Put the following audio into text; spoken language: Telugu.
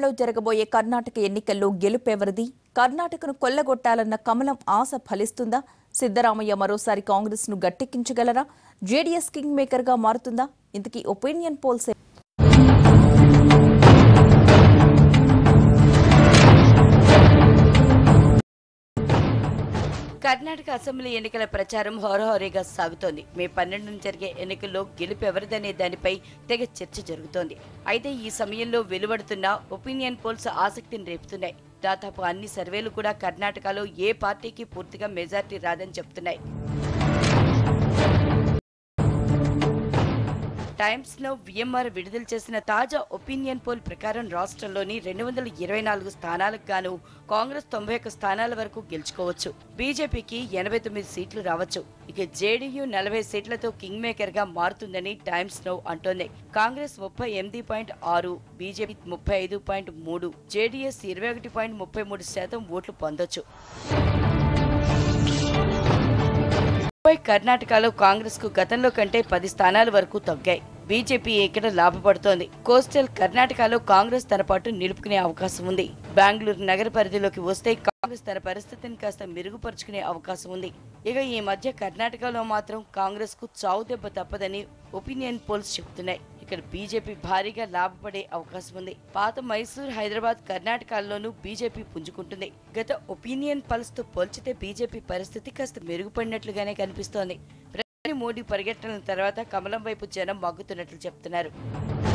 త్వరలో జరగబోయే కర్ణాటక ఎన్నికల్లో గెలుపెవరిది కర్ణాటకను కొల్లగొట్టాలన్న కమలం ఆశ ఫలిస్తుందా సిద్దరామయ్య మరోసారి కాంగ్రెస్ ను గట్టెక్కించగలరా జేడీఎస్ కింగ్ మేకర్ గా మారుతుందా ఇంతకీ ఒపీనియన్ పోల్స్ కర్ణాటక అసెంబ్లీ ఎన్నికల ప్రచారం హోరహోరీగా సాగుతోంది మే పన్నెండున జరిగే ఎన్నికల్లో గెలుపు ఎవరిదనే దానిపై తెగ చర్చ జరుగుతోంది అయితే ఈ సమయంలో వెలువడుతున్న ఒపీనియన్ పోల్స్ ఆసక్తిని రేపుతున్నాయి దాదాపు అన్ని సర్వేలు కూడా కర్ణాటకలో ఏ పార్టీకి పూర్తిగా మెజార్టీ రాదని చెప్తున్నాయి టైమ్స్ లో విఎంఆర్ విడుదల చేసిన తాజా ఒపీనియన్ పోల్ ప్రకారం రాష్ట్రంలోని రెండు వందల ఇరవై నాలుగు స్థానాలకు గాను కాంగ్రెస్ తొంభై ఒక్క స్థానాల వరకు గెలుచుకోవచ్చు బీజేపీకి ఎనభై తొమ్మిది సీట్లు రావచ్చు ఇక జేడీయూ నలభై సీట్లతో కింగ్ మేకర్ గా మారుతుందని టైమ్స్ నో అంటోంది కాంగ్రెస్ ముప్పై ఎనిమిది పాయింట్ ఆరు బీజేపీ ముప్పై ఐదు పాయింట్ మూడు జేడీఎస్ ఇరవై ఒకటి పాయింట్ ముప్పై మూడు శాతం ఓట్లు పొందొచ్చు ముంబై కర్ణాటకలో కాంగ్రెస్ కు గతంలో కంటే పది స్థానాల వరకు తగ్గాయి బీజేపీ ఇక్కడ లాభపడుతోంది కోస్టల్ కర్ణాటకలో కాంగ్రెస్ తన పాటు నిలుపుకునే అవకాశం ఉంది బెంగళూరు నగర పరిధిలోకి వస్తే కాంగ్రెస్ తన పరిస్థితిని కాస్త మెరుగుపరుచుకునే అవకాశం ఉంది ఇక ఈ మధ్య కర్ణాటకలో మాత్రం కాంగ్రెస్ కు చావు దెబ్బ తప్పదని ఒపీనియన్ పోల్స్ చెబుతున్నాయి ఇక్కడ బీజేపీ భారీగా లాభపడే అవకాశం ఉంది పాత మైసూర్ హైదరాబాద్ కర్ణాటకల్లోనూ బీజేపీ పుంజుకుంటుంది గత ఒపీనియన్ పల్స్ తో పోల్చితే బీజేపీ పరిస్థితి కాస్త మెరుగుపడినట్లుగానే కనిపిస్తోంది ప్రధాని మోడీ పరిగెట్టడం తర్వాత కమలం వైపు జనం మగ్గుతున్నట్లు చెప్తున్నారు